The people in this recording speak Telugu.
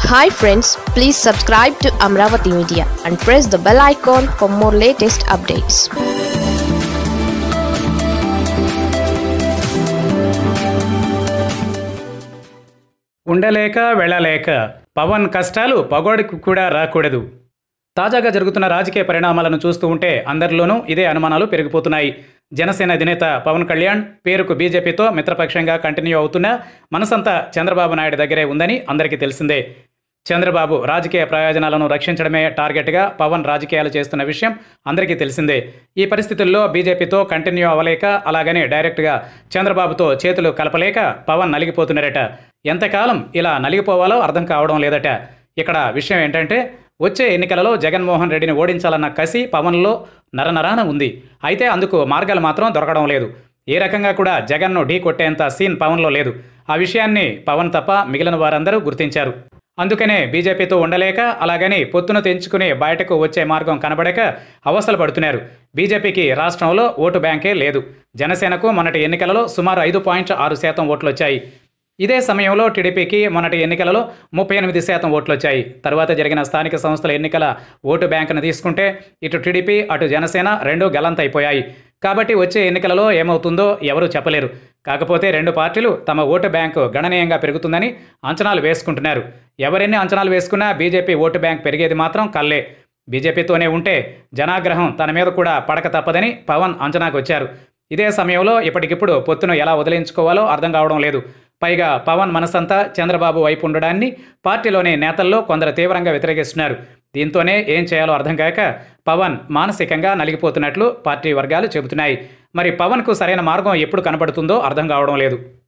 hi friends please subscribe to Amaravati Media and press the bell icon for more latest updates ఉండలేక వెళ్ళలేక పవన్ కష్టాలు పగోడికి కూడా రాకూడదు తాజాగా జరుగుతున్న రాజకీయ పరిణామాలను చూస్తూ ఉంటే అందరిలోనూ ఇదే అనుమానాలు పెరిగిపోతున్నాయి జనసేన అధినేత పవన్ కళ్యాణ్ పేరుకు బీజేపీతో మిత్రపక్షంగా కంటిన్యూ అవుతున్నా మనసంతా చంద్రబాబు నాయుడు దగ్గరే ఉందని అందరికీ తెలిసిందే చంద్రబాబు రాజకీయ ప్రయోజనాలను రక్షించడమే టార్గెట్గా పవన్ రాజకీయాలు చేస్తున్న విషయం అందరికీ తెలిసిందే ఈ పరిస్థితుల్లో బీజేపీతో కంటిన్యూ అవ్వలేక అలాగనే డైరెక్ట్గా చంద్రబాబుతో చేతులు కలపలేక పవన్ నలిగిపోతున్నారట ఎంతకాలం ఇలా నలిగిపోవాలో అర్థం కావడం లేదట ఇక్కడ విషయం ఏంటంటే వచ్చే ఎన్నికలలో జగన్మోహన్ రెడ్డిని ఓడించాలన్న కసి పవన్లో నరనరాన ఉంది అయితే అందుకు మార్గాలు మాత్రం దొరకడం లేదు ఏ రకంగా కూడా జగన్ను ఢీ కొట్టేంత సీన్ పవన్లో లేదు ఆ విషయాన్ని పవన్ తప్ప మిగిలిన వారందరూ గుర్తించారు అందుకనే బీజేపీతో ఉండలేక అలాగని పొత్తును తెంచుకుని బయటకు వచ్చే మార్గం కనబడక అవస్థలు పడుతున్నారు బీజేపీకి రాష్ట్రంలో ఓటు బ్యాంకే లేదు జనసేనకు మొన్నటి ఎన్నికలలో సుమారు ఐదు పాయింట్ ఆరు శాతం ఓట్లు వచ్చాయి ఇదే సమయంలో టీడీపీకి మొన్నటి ఎన్నికలలో ముప్పై ఎనిమిది శాతం ఓట్లు వచ్చాయి తర్వాత జరిగిన స్థానిక సంస్థల ఎన్నికల ఓటు బ్యాంకును తీసుకుంటే ఇటు టీడీపీ అటు జనసేన రెండూ గలంతైపోయాయి కాబట్టి వచ్చే ఎన్నికలలో ఏమవుతుందో ఎవరూ చెప్పలేరు కాకపోతే రెండు పార్టీలు తమ ఓటు బ్యాంకు గణనీయంగా పెరుగుతుందని అంచనాలు వేసుకుంటున్నారు ఎవరెన్ని అంచనాలు వేసుకున్నా బీజేపీ ఓటు బ్యాంక్ పెరిగేది మాత్రం కల్లే బీజేపీతోనే ఉంటే జనాగ్రహం తన మీద కూడా పడక తప్పదని పవన్ అంచనాకు వచ్చారు ఇదే సమయంలో ఇప్పటికిప్పుడు పొత్తును ఎలా వదిలించుకోవాలో అర్థం కావడం లేదు పైగా పవన్ మనసంతా చంద్రబాబు వైపు ఉండడాన్ని పార్టీలోని నేతల్లో కొందరు తీవ్రంగా వ్యతిరేకిస్తున్నారు దీంతోనే ఏం చేయాలో అర్థం కాక పవన్ మానసికంగా నలిగిపోతున్నట్లు పార్టీ వర్గాలు చెబుతున్నాయి మరి పవన్కు సరైన మార్గం ఎప్పుడు కనబడుతుందో అర్థం కావడం లేదు